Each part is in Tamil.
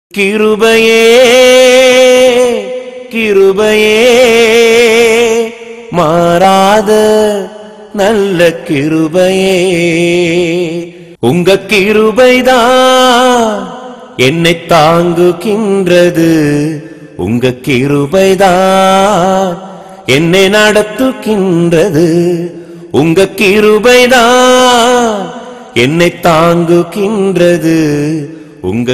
கிருபையே கிருபையே மாறாத நல்ல கிருபையே உங்க கிருபைதான் என்னை தாங்குகின்றது உங்க கிருபைதான் என்னை நடத்துகின்றது உங்க கிருபைதான் என்னை தாங்குகின்றது உங்க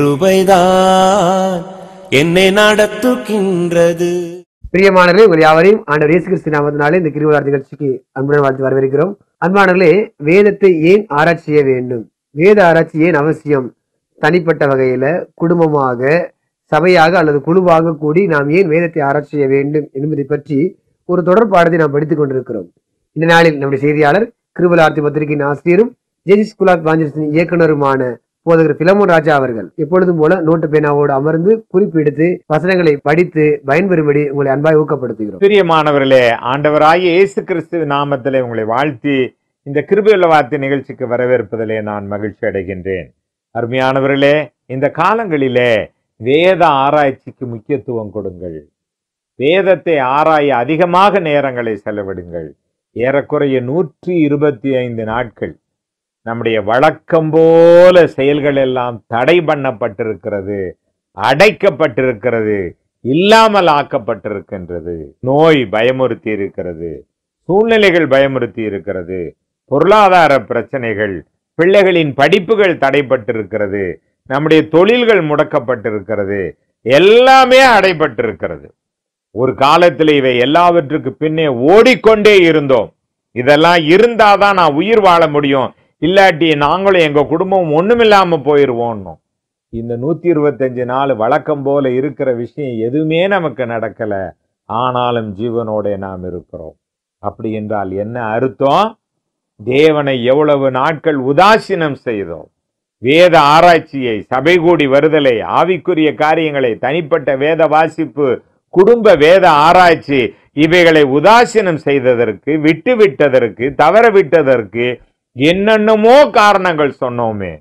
கிருபைதான் என்னை நடத்துகின்றது பிரியமானவர்களே உங்கள் யாவரையும் ஆண்டவர் இயேசு கிறிஸ்து நாமத்தினாலே இந்த கிருவிழா நிகழ்ச்சிக்கு அன்புடன் வாழ்த்து வரவேற்கிறோம் அன்பானவர்களே வேதத்தை ஏன் ஆராய்ச்சி செய்ய வேண்டும் வேத ஆராய்ச்சி ஏன் அவசியம் தனிப்பட்ட வகையில குடும்பமாக சபையாக அல்லது குழுவாக கூடி நாம் ஏன் வேதத்தை ஆராய்ச்சி செய்ய வேண்டும் என்பதை பற்றி ஒரு தொடர் பாடத்தை நாம் படித்துக் கொண்டிருக்கிறோம் இந்த நாளில் நம்முடைய செய்தியாளர் கிருபலார்த்தி பத்திரிகையின் ஆசிரியரும் ஜெஜி ஸ்கூல் ஆஃப் வாஞ்சர்ஸின் இயக்குனருமான போதகர் பிலமோன் ராஜா அவர்கள் எப்பொழுதும் போல நோட்டு பேனாவோடு அமர்ந்து குறிப்பெடுத்து வசனங்களை படித்து பயன்பெறும்படி உங்களை அன்பாய் ஊக்கப்படுத்துகிறோம் பிரியமானவர்களே ஆண்டவராகிய இயேசு கிறிஸ்து நாமத்திலே உங்களை வாழ்த்தி இந்த கிருபையுள்ள வார்த்தை நிகழ்ச்சிக்கு வரவேற்பதிலே நான் மகிழ்ச்சி அடைகின்றேன் அருமையானவர்களே இந்த காலங்களிலே வேத ஆராய்ச்சிக்கு முக்கியத்துவம் கொடுங்கள் வேதத்தை ஆராய அதிகமாக நேரங்களை செலவிடுங்கள் ஏறக்குறைய நூற்றி இருபத்தி ஐந்து நாட்கள் நம்முடைய வழக்கம் போல செயல்கள் எல்லாம் தடை பண்ணப்பட்டிருக்கிறது அடைக்கப்பட்டிருக்கிறது இல்லாமல் ஆக்கப்பட்டிருக்கின்றது நோய் பயமுறுத்தி இருக்கிறது சூழ்நிலைகள் பயமுறுத்தி இருக்கிறது பொருளாதார பிரச்சனைகள் பிள்ளைகளின் படிப்புகள் தடைப்பட்டிருக்கிறது நம்முடைய தொழில்கள் முடக்கப்பட்டிருக்கிறது எல்லாமே அடைபட்டிருக்கிறது ஒரு காலத்தில் இவை எல்லாவற்றுக்கு பின்னே ஓடிக்கொண்டே இருந்தோம் இதெல்லாம் இருந்தாதான் நான் உயிர் வாழ முடியும் இல்லாட்டி நாங்களும் எங்க குடும்பம் ஒண்ணுமில்லாம போயிருவோம் இந்த நூத்தி இருபத்தஞ்சு நாள் வழக்கம் போல இருக்கிற விஷயம் எதுவுமே நமக்கு நடக்கல ஆனாலும் ஜீவனோட நாம் இருக்கிறோம் அப்படி என்றால் என்ன அர்த்தம் தேவனை எவ்வளவு நாட்கள் உதாசீனம் செய்தோம் வேத ஆராய்ச்சியை சபை கூடி வருதலை ஆவிக்குரிய காரியங்களை தனிப்பட்ட வேத வாசிப்பு குடும்ப வேத ஆராய்ச்சி இவைகளை உதாசீனம் செய்ததற்கு விட்டு விட்டதற்கு தவற விட்டதற்கு என்னென்னமோ காரணங்கள் சொன்னோமே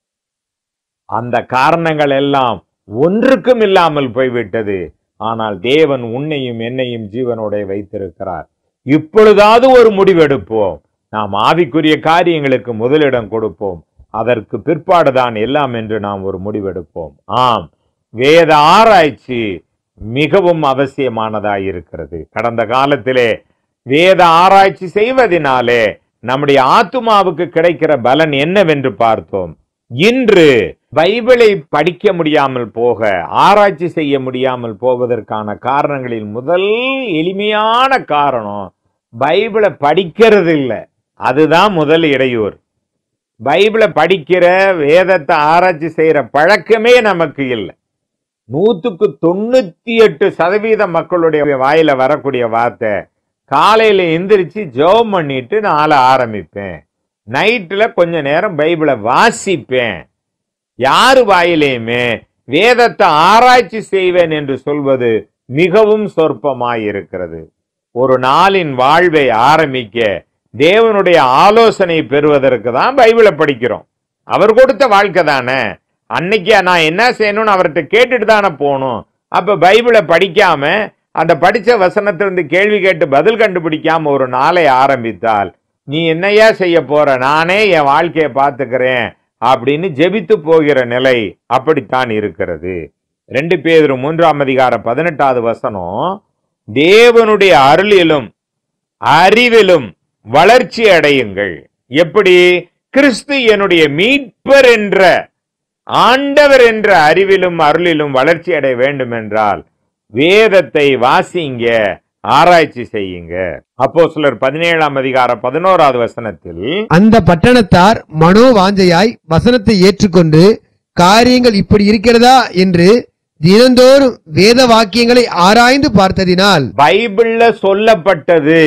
அந்த காரணங்கள் எல்லாம் ஒன்றுக்கும் இல்லாமல் போய்விட்டது ஆனால் தேவன் உன்னையும் என்னையும் ஜீவனோட வைத்திருக்கிறார் இப்பொழுதாவது ஒரு முடிவெடுப்போம் நாம் ஆவிக்குரிய காரியங்களுக்கு முதலிடம் கொடுப்போம் அதற்கு பிற்பாடுதான் எல்லாம் என்று நாம் ஒரு முடிவெடுப்போம் ஆம் வேத ஆராய்ச்சி மிகவும் அவசியமானதாய் இருக்கிறது கடந்த காலத்திலே வேத ஆராய்ச்சி செய்வதினாலே நம்முடைய ஆத்துமாவுக்கு கிடைக்கிற பலன் என்னவென்று பார்த்தோம் இன்று பைபிளை படிக்க முடியாமல் போக ஆராய்ச்சி செய்ய முடியாமல் போவதற்கான காரணங்களில் முதல் எளிமையான காரணம் பைபிளை படிக்கிறது இல்லை அதுதான் முதல் இடையூறு பைபிளை படிக்கிற வேதத்தை ஆராய்ச்சி செய்யற பழக்கமே நமக்கு இல்லை நூத்துக்கு தொண்ணூத்தி எட்டு சதவீத மக்களுடைய வாயில வரக்கூடிய வார்த்தை காலையில எந்திரிச்சு ஜெபம் பண்ணிட்டு நான் ஆள ஆரம்பிப்பேன் நைட்ல கொஞ்ச நேரம் பைபிளை வாசிப்பேன் யாரு வாயிலையுமே வேதத்தை ஆராய்ச்சி செய்வேன் என்று சொல்வது மிகவும் சொற்பமாயிருக்கிறது ஒரு நாளின் வாழ்வை ஆரம்பிக்க தேவனுடைய ஆலோசனை பெறுவதற்கு தான் பைபிளை படிக்கிறோம் அவர் கொடுத்த வாழ்க்கை தானே அன்னைக்கு நான் என்ன செய்யணும்னு அவர்கிட்ட கேட்டுட்டு தானே போகணும் அப்ப பைபிளை படிக்காம அந்த படிச்ச வசனத்திலிருந்து கேள்வி கேட்டு பதில் கண்டுபிடிக்காம ஒரு நாளை ஆரம்பித்தால் நீ என்னையா செய்ய போற நானே என் வாழ்க்கையை பார்த்துக்கிறேன் அப்படின்னு ஜெபித்து போகிற நிலை அப்படித்தான் இருக்கிறது ரெண்டு பேர் மூன்றாம் அதிகாரம் பதினெட்டாவது வசனம் தேவனுடைய அருளிலும் அறிவிலும் வளர்ச்சி அடையுங்கள் எப்படி கிறிஸ்து என்னுடைய மீட்பர் என்ற ஆண்டவர் என்ற அறிவிலும் அருளிலும் வளர்ச்சி அடைய வேண்டும் என்றால் வேதத்தை வாசிங்க ஆராய்ச்சி செய்யுங்க அப்போ சிலர் பதினேழாம் அதிகாரம் பதினோராவது வசனத்தில் அந்த பட்டணத்தார் மனோவாஞ்சையாய் வசனத்தை ஏற்றுக்கொண்டு காரியங்கள் இப்படி இருக்கிறதா என்று தினந்தோறும் வேத வாக்கியங்களை ஆராய்ந்து பார்த்ததினால் பைபிள்ல சொல்லப்பட்டது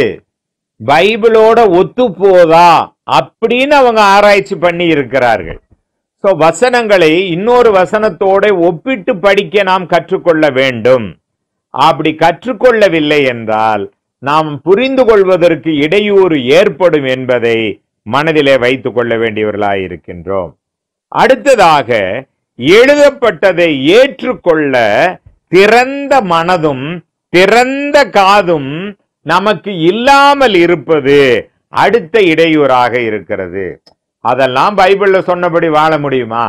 பைபிளோட ஒத்து போதா அப்படின்னு அவங்க ஆராய்ச்சி பண்ணி இருக்கிறார்கள் சோ வசனங்களை இன்னொரு வசனத்தோட ஒப்பிட்டு படிக்க நாம் கற்றுக்கொள்ள வேண்டும் அப்படி கற்றுக்கொள்ளவில்லை என்றால் நாம் புரிந்து கொள்வதற்கு இடையூறு ஏற்படும் என்பதை மனதிலே வைத்துக் கொள்ள வேண்டியவர்களாய் இருக்கின்றோம் அடுத்ததாக எழுதப்பட்டதை ஏற்றுக்கொள்ள திறந்த மனதும் திறந்த காதும் நமக்கு இல்லாமல் இருப்பது அடுத்த இடையூறாக இருக்கிறது அதெல்லாம் பைபிள்ல சொன்னபடி வாழ முடியுமா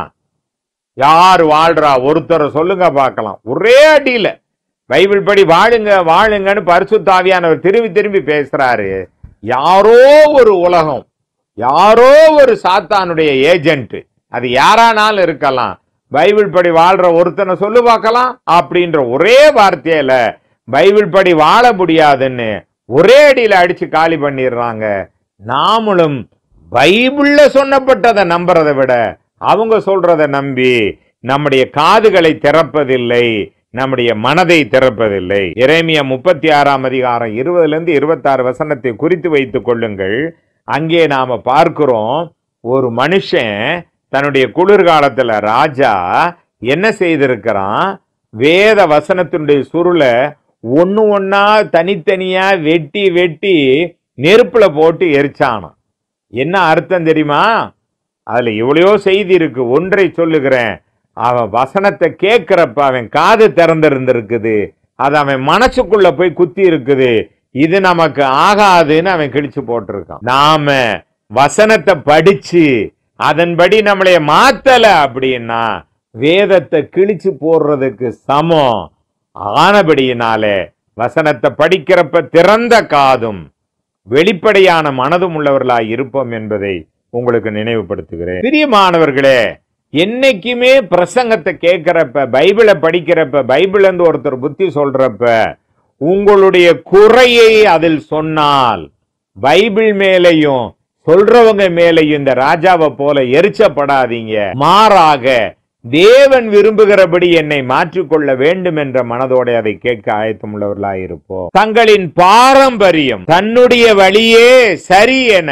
யார் வாழ்றா ஒருத்தரை சொல்லுங்க பார்க்கலாம் ஒரே அடியில பைபிள் படி வாழுங்க வாழுங்கன்னு பரிசுத்தாவியானவர் திரும்பி திரும்பி பேசுறாரு யாரோ ஒரு உலகம் யாரோ ஒரு சாத்தானுடைய ஏஜென்ட் அது யாரானாலும் இருக்கலாம் பைபிள் படி வாழ்ற ஒருத்தனை சொல்லு பார்க்கலாம் அப்படின்ற ஒரே வார்த்தையில பைபிள் படி வாழ முடியாதுன்னு ஒரே அடியில அடிச்சு காலி பண்ணிடுறாங்க நாமளும் பைபிள்ல சொன்னப்பட்டதை நம்புறதை விட அவங்க சொல்றத நம்பி நம்முடைய காதுகளை திறப்பதில்லை நம்முடைய மனதை திறப்பதில்லை இறைமியா முப்பத்தி ஆறாம் அதிகாரம் இருபதுல இருந்து இருபத்தாறு வசனத்தை குறித்து வைத்துக் கொள்ளுங்கள் அங்கே நாம பார்க்கிறோம் ஒரு மனுஷன் தன்னுடைய குளிர்காலத்துல ராஜா என்ன செய்திருக்கிறான் வேத வசனத்தினுடைய சுருளை ஒண்ணு ஒண்ணா தனித்தனியா வெட்டி வெட்டி நெருப்புல போட்டு எரிச்சானாம் என்ன அர்த்தம் தெரியுமா அதுல எவ்வளையோ செய்தி இருக்கு ஒன்றை சொல்லுகிறேன் அவன் வசனத்தை கேட்கிறப்ப அவன் காது திறந்திருந்திருக்குது அது அவன் மனசுக்குள்ள போய் குத்தி இருக்குது இது நமக்கு ஆகாதுன்னு அவன் கிழிச்சு போட்டிருக்கான் நாம வசனத்தை படிச்சு அதன்படி நம்மளைய மாத்தல அப்படின்னா வேதத்தை கிழிச்சு போடுறதுக்கு சமம் ஆனபடியினாலே வசனத்தை படிக்கிறப்ப திறந்த காதும் வெளிப்படையான மனதும் உள்ளவர்களாய் இருப்போம் என்பதை உங்களுக்கு நினைவுபடுத்துகிறேன் பிரியமானவர்களே என்னைக்குமே பிரசங்கத்தை கேட்கிறப்ப பைபிளை படிக்கிறப்ப பைபிள் இருந்து ஒருத்தர் புத்தி சொல்றப்ப உங்களுடைய குறையை அதில் சொன்னால் பைபிள் மேலையும் சொல்றவங்க மேலையும் இந்த ராஜாவை போல எரிச்சப்படாதீங்க மாறாக தேவன் விரும்புகிறபடி என்னை மாற்றிக்கொள்ள வேண்டும் என்ற மனதோட அதை கேட்க ஆயத்தமுள்ளவர்களாய் இருப்போம் தங்களின் பாரம்பரியம் தன்னுடைய வழியே சரி என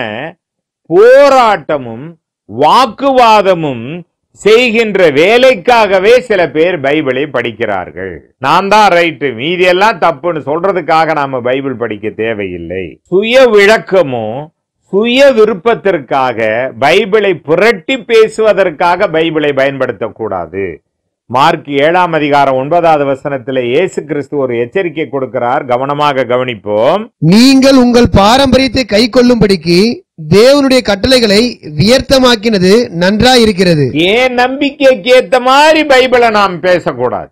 போராட்டமும் வாக்குவாதமும் செய்கின்ற வேலைக்காகவே சில பேர் பைபிளை படிக்கிறார்கள் நான் தான் ரைட்டு மீதி எல்லாம் தப்புன்னு சொல்றதுக்காக நாம பைபிள் படிக்க தேவையில்லை சுய விளக்கமும் சுய விருப்பத்திற்காக பைபிளை புரட்டி பேசுவதற்காக பைபிளை பயன்படுத்தக்கூடாது மார்க் ஏழாம் அதிகாரம் ஒன்பதாவது வசனத்தில் இயேசு கிறிஸ்து ஒரு எச்சரிக்கை கொடுக்கிறார் கவனமாக கவனிப்போம் நீங்கள் உங்கள் பாரம்பரியத்தை கை கொள்ளும்படிக்கு தேவனுடைய கட்டளைகளை வியர்த்தமாக்கினது நன்றாயிருக்கிறது ஏன் நம்பிக்கைக்கு ஏத்த மாதிரி பைபிளை நாம் பேசக்கூடாது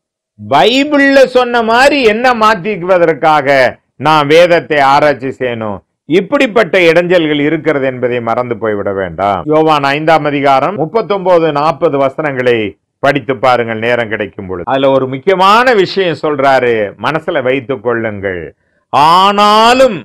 பைபிள்ல சொன்ன மாதிரி என்ன மாத்திக்குவதற்காக நான் வேதத்தை ஆராய்ச்சி செய்யணும் இப்படிப்பட்ட இடைஞ்சல்கள் இருக்கிறது என்பதை மறந்து போய்விட வேண்டாம் யோவான் ஐந்தாம் அதிகாரம் முப்பத்தொன்பது நாற்பது வசனங்களை படித்து பாருங்கள் நேரம் கிடைக்கும் பொழுது அதுல ஒரு முக்கியமான விஷயம் சொல்றாரு மனசுல வைத்துக் கொள்ளுங்கள் ஆனாலும்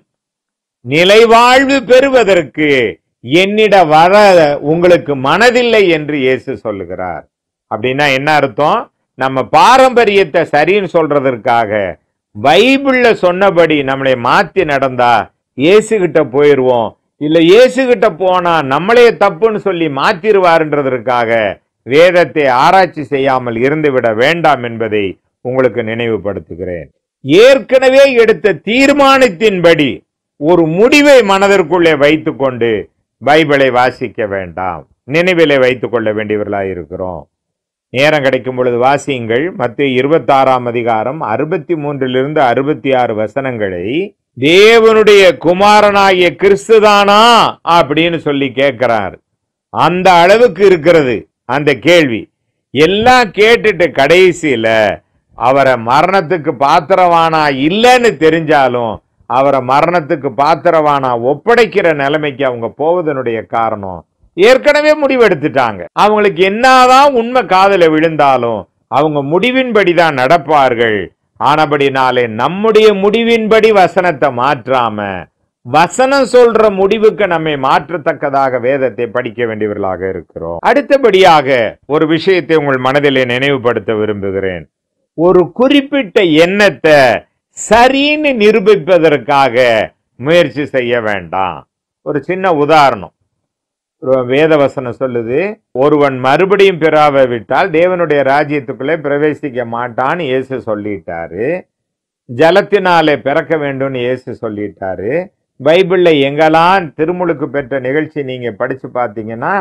நிலைவாழ்வு பெறுவதற்கு என்னிட வர உங்களுக்கு மனதில்லை என்று இயேசு சொல்லுகிறார் அப்படின்னா என்ன அர்த்தம் நம்ம பாரம்பரியத்தை சரின்னு சொல்றதற்காக பைபிள்ல சொன்னபடி நம்மளை மாத்தி நடந்தா இயேசு கிட்ட போயிருவோம் இல்ல இயேசு கிட்ட போனா நம்மளே தப்புன்னு சொல்லி மாத்திருவாருன்றதற்காக வேதத்தை ஆராய்ச்சி செய்யாமல் இருந்துவிட வேண்டாம் என்பதை உங்களுக்கு நினைவுபடுத்துகிறேன் ஏற்கனவே எடுத்த தீர்மானத்தின்படி ஒரு முடிவை மனதிற்குள்ளே வைத்துக்கொண்டு பைபிளை வாசிக்க வேண்டாம் நினைவிலே வைத்துக் கொள்ள வேண்டியவர்களாய் இருக்கிறோம் நேரம் கிடைக்கும் பொழுது வாசியுங்கள் மத்திய இருபத்தாறாம் அதிகாரம் அறுபத்தி மூன்றிலிருந்து அறுபத்தி ஆறு வசனங்களை தேவனுடைய குமாரனாகிய கிறிஸ்துதானா அப்படின்னு சொல்லி கேட்கிறார் அந்த அளவுக்கு இருக்கிறது அந்த கேள்வி எல்லாம் கேட்டுட்டு கடைசியில அவரை மரணத்துக்கு பாத்திரவானா இல்லைன்னு தெரிஞ்சாலும் அவரை மரணத்துக்கு பாத்திரவானா ஒப்படைக்கிற நிலைமைக்கு அவங்க போவதனுடைய காரணம் ஏற்கனவே முடிவெடுத்துட்டாங்க அவங்களுக்கு என்னதான் உண்மை காதுல விழுந்தாலும் அவங்க முடிவின்படி தான் நடப்பார்கள் ஆனபடினாலே நம்முடைய முடிவின்படி வசனத்தை மாற்றாம வசனம் சொல்ற முடிவுக்கு நம்மை மாற்றத்தக்கதாக வேதத்தை படிக்க வேண்டியவர்களாக இருக்கிறோம் அடுத்தபடியாக ஒரு விஷயத்தை உங்கள் மனதிலே நினைவுபடுத்த விரும்புகிறேன் ஒரு குறிப்பிட்ட எண்ணத்தை சரின்னு நிரூபிப்பதற்காக முயற்சி செய்ய வேண்டாம் ஒரு சின்ன உதாரணம் ஒரு வேதவசனம் சொல்லுது ஒருவன் மறுபடியும் பிறாவை விட்டால் தேவனுடைய ராஜ்யத்துக்குள்ளே பிரவேசிக்க மாட்டான்னு இயேசு சொல்லிட்டாரு ஜலத்தினாலே பிறக்க வேண்டும்னு இயேசு சொல்லிட்டாரு பைபிள்ல எங்கெல்லாம் திருமுழுக்கு பெற்ற நிகழ்ச்சி நீங்க படிச்சு பார்த்தீங்கன்னா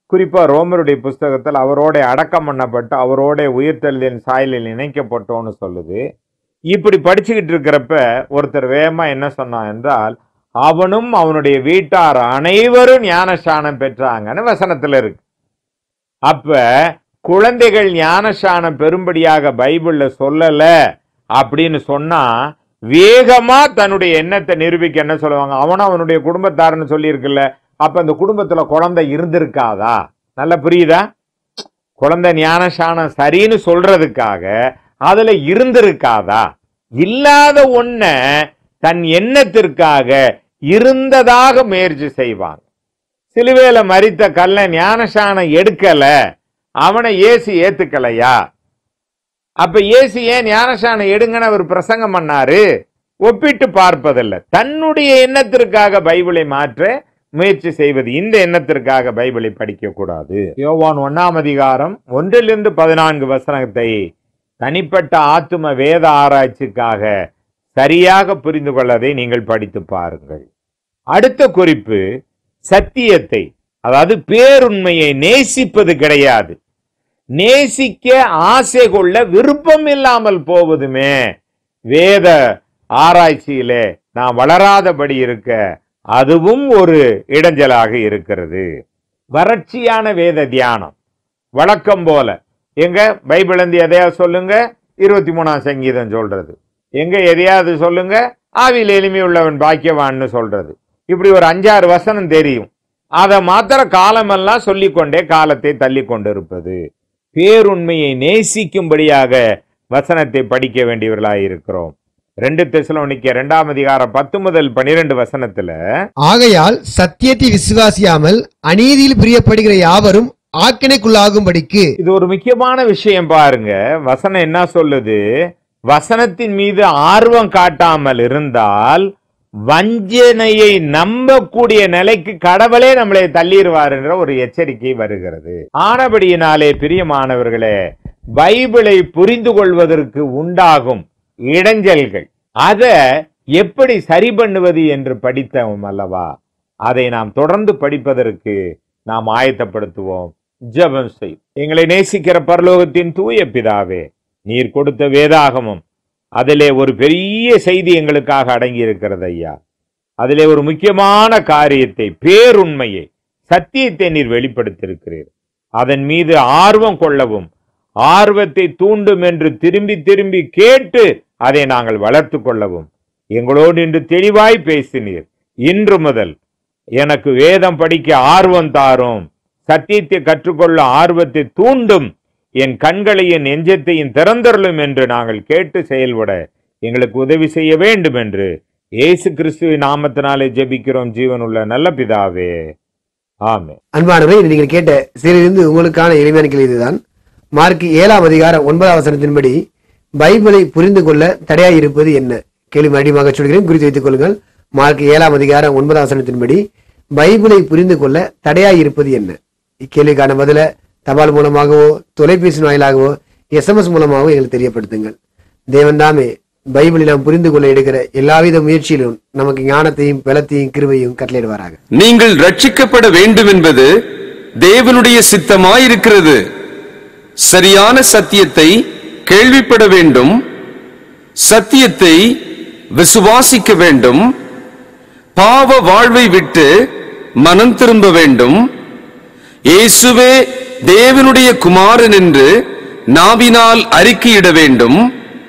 குறிப்பா ரோமருடைய புஸ்தகத்தில் அவரோட அடக்கம் பண்ணப்பட்டு அவரோட உயிர்த்தெழுதின் சாயலில் இணைக்கப்பட்டோன்னு சொல்லுது இப்படி படிச்சுக்கிட்டு இருக்கிறப்ப ஒருத்தர் வேகமா என்ன சொன்னான் என்றால் அவனும் அவனுடைய வீட்டார் அனைவரும் ஞானஸ்நானம் பெற்றாங்கன்னு வசனத்துல இருக்கு அப்ப குழந்தைகள் ஞானஸ்நானம் பெரும்படியாக பைபிள்ல சொல்லல அப்படின்னு சொன்னா வேகமா தன்னுடைய எண்ணத்தை நிரூபிக்க என்ன சொல்லுவாங்க அவனும் அவனுடைய குடும்பத்தாருன்னு சொல்லியிருக்குல்ல அப்ப அந்த குடும்பத்துல குழந்தை இருந்திருக்காதா நல்லா புரியுதா குழந்தை ஞானசானம் சரின்னு சொல்றதுக்காக அதுல இருந்திருக்காதா இல்லாத ஒன்ன தன் எண்ணத்திற்காக இருந்ததாக முயற்சி செய்வாங்க சிலுவையில மறித்த கல்ல ஞானசானம் எடுக்கல அவனை இயேசு ஏத்துக்கலையா அப்ப இயேசு ஏன் ஞானசானம் எடுங்கன்னு அவர் பிரசங்கம் பண்ணாரு ஒப்பிட்டு பார்ப்பதில்லை தன்னுடைய எண்ணத்திற்காக பைபிளை மாற்ற முயற்சி செய்வது இந்த எண்ணத்திற்காக பைபிளை படிக்க கூடாது யோவான் ஒன்னாம் அதிகாரம் ஒன்றிலிருந்து பதினான்கு வசனத்தை தனிப்பட்ட ஆத்தும வேத ஆராய்ச்சிக்காக சரியாக புரிந்து கொள்ளதை நீங்கள் படித்து பாருங்கள் அடுத்த குறிப்பு சத்தியத்தை அதாவது பேருண்மையை நேசிப்பது கிடையாது நேசிக்க ஆசை கொள்ள விருப்பம் இல்லாமல் போவதுமே வேத ஆராய்ச்சியிலே நாம் வளராதபடி இருக்க அதுவும் ஒரு இடைஞ்சலாக இருக்கிறது வறட்சியான வேத தியானம் வழக்கம் போல எங்க பைபிள் இருந்து எதையாவது சொல்லுங்க இருபத்தி மூணாம் சங்கீதம் சொல்றது எங்க எதையாவது சொல்லுங்க ஆவியில் எளிமை உள்ளவன் பாக்கியவான்னு சொல்றது இப்படி ஒரு அஞ்சாறு வசனம் தெரியும் அதை மாத்திர காலமெல்லாம் சொல்லிக்கொண்டே காலத்தை தள்ளி கொண்டிருப்பது பேருண்மையை நேசிக்கும்படியாக வசனத்தை படிக்க வேண்டியவர்களாய் இருக்கிறோம் ரெண்டு தெசலோனிக்க இரண்டாம் அதிகாரம் பத்து முதல் பனிரெண்டு வசனத்துல ஆகையால் சத்தியத்தை விசுவாசியாமல் அநீதியில் பிரியப்படுகிற யாவரும் ஆக்கினைக்குள்ளாகும்படிக்கு இது ஒரு முக்கியமான விஷயம் பாருங்க வசனம் என்ன சொல்லுது வசனத்தின் மீது ஆர்வம் காட்டாமல் இருந்தால் வஞ்சனையை நம்பக்கூடிய நிலைக்கு கடவுளே நம்மளை தள்ளிடுவார் என்ற ஒரு எச்சரிக்கை வருகிறது ஆனபடியினாலே பிரியமானவர்களே பைபிளை புரிந்து கொள்வதற்கு உண்டாகும் இடைஞ்சல்கள் அத எப்படி சரி பண்ணுவது என்று படித்தோம் அல்லவா அதை நாம் தொடர்ந்து படிப்பதற்கு நாம் ஆயத்தப்படுத்துவோம் ஜெபம் செய் எங்களை நேசிக்கிற பரலோகத்தின் தூய பிதாவே நீர் கொடுத்த வேதாகமம் அதிலே ஒரு பெரிய செய்தி எங்களுக்காக அடங்கி இருக்கிறது ஐயா அதிலே ஒரு முக்கியமான காரியத்தை பேருண்மையை சத்தியத்தை நீர் வெளிப்படுத்தியிருக்கிறீர் அதன் மீது ஆர்வம் கொள்ளவும் ஆர்வத்தை தூண்டும் என்று திரும்பி திரும்பி கேட்டு அதை நாங்கள் வளர்த்து கொள்ளவும் எங்களோடு இன்று தெளிவாய் பேசினீர் இன்று முதல் எனக்கு வேதம் படிக்க ஆர்வம் தாரும் சத்தியத்தை கற்றுக்கொள்ள ஆர்வத்தை தூண்டும் என் கண்களையும் நெஞ்சத்தையும் திறந்தருளும் என்று நாங்கள் கேட்டு செயல்பட எங்களுக்கு உதவி செய்ய வேண்டும் என்று இயேசு கிறிஸ்துவின் நாமத்தினாலே ஜெபிக்கிறோம் ஜீவனுள்ள நல்ல பிதாவே ஆமே அன்பானவரே இது நீங்கள் கேட்ட சிறிலிருந்து உங்களுக்கான எளிமையான கேள்வி இதுதான் மார்க் ஏழாம் அதிகாரம் ஒன்பதாம் வசனத்தின்படி பைபிளை புரிந்து கொள்ள தடையாய் இருப்பது என்ன கேள்வி மறுபடியும் சொல்கிறேன் குறித்து வைத்துக் கொள்ளுங்கள் மார்க் ஏழாம் அதிகாரம் ஒன்பதாம் வசனத்தின்படி பைபிளை புரிந்து கொள்ள தடையாய் இருப்பது என்ன இக்கேள்விக்கான பதில தபால் மூலமாகவோ தொலைபேசி வாயிலாகவோ எஸ்எம்எஸ் மூலமாகவோ எங்களுக்கு தெரியப்படுத்துங்கள் தேவன் தாமே பைபிளில் நாம் புரிந்து கொள்ள எடுக்கிற எல்லாவித முயற்சியிலும் நமக்கு ஞானத்தையும் பலத்தையும் கிருபையும் கட்டளையிடுவாராக நீங்கள் ரட்சிக்கப்பட வேண்டும் என்பது தேவனுடைய சித்தமாயிருக்கிறது சரியான சத்தியத்தை கேள்விப்பட வேண்டும் சத்தியத்தை விசுவாசிக்க வேண்டும் பாவ வாழ்வை விட்டு மனம் திரும்ப வேண்டும் இயேசுவே தேவனுடைய குமாரன் என்று நாவினால் அறிக்கையிட வேண்டும்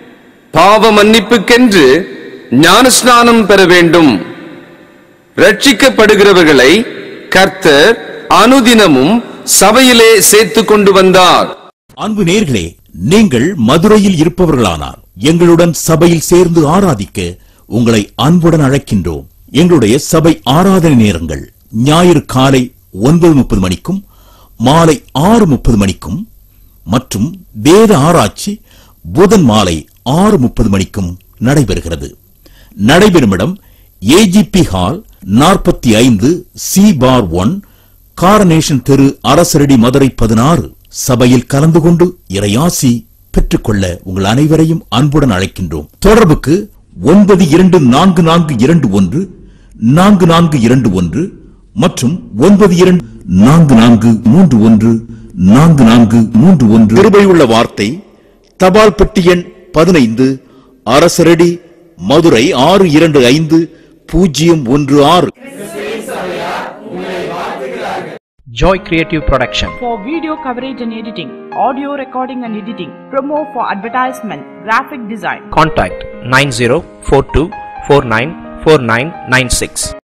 பாவ மன்னிப்புக்கென்று ஞானஸ்நானம் பெற வேண்டும் ரட்சிக்கப்படுகிறவர்களை கர்த்தர் அனுதினமும் சபையிலே சேர்த்துக் கொண்டு வந்தார் அன்பு நேர்களே நீங்கள் மதுரையில் இருப்பவர்களானார் எங்களுடன் சபையில் சேர்ந்து ஆராதிக்க உங்களை அன்புடன் அழைக்கின்றோம் எங்களுடைய சபை ஆராதனை நேரங்கள் ஞாயிறு காலை ஒன்பது முப்பது மணிக்கும் மாலை ஆறு முப்பது மணிக்கும் மற்றும் வேத ஆராய்ச்சி புதன் மாலை ஆறு முப்பது மணிக்கும் நடைபெறுகிறது நடைபெறும் இடம் ஏஜிபி ஹால் நாற்பத்தி ஐந்து சி பார் ஒன் காரனேஷன் தெரு அரசரடி மதுரை பதினாறு சபையில் கலந்து கொண்டு இறையாசி பெற்றுக்கொள்ள உங்கள் அனைவரையும் அன்புடன் அழைக்கின்றோம் தொடர்புக்கு ஒன்பது இரண்டு நான்கு நான்கு இரண்டு ஒன்று நான்கு நான்கு இரண்டு ஒன்று மற்றும் ஒன்பது இரண்டு நான்கு நான்கு மூன்று ஒன்று நான்கு நான்கு மூன்று ஒன்று கிருபையுள்ள வார்த்தை தபால் பெட்டி எண் பதினைந்து அரசரடி மதுரை ஆறு இரண்டு ஐந்து பூஜ்ஜியம் ஒன்று ஆறு Joy Creative Production. for video coverage and editing, audio recording and editing, promo for advertisement, graphic design. Contact 9042494996.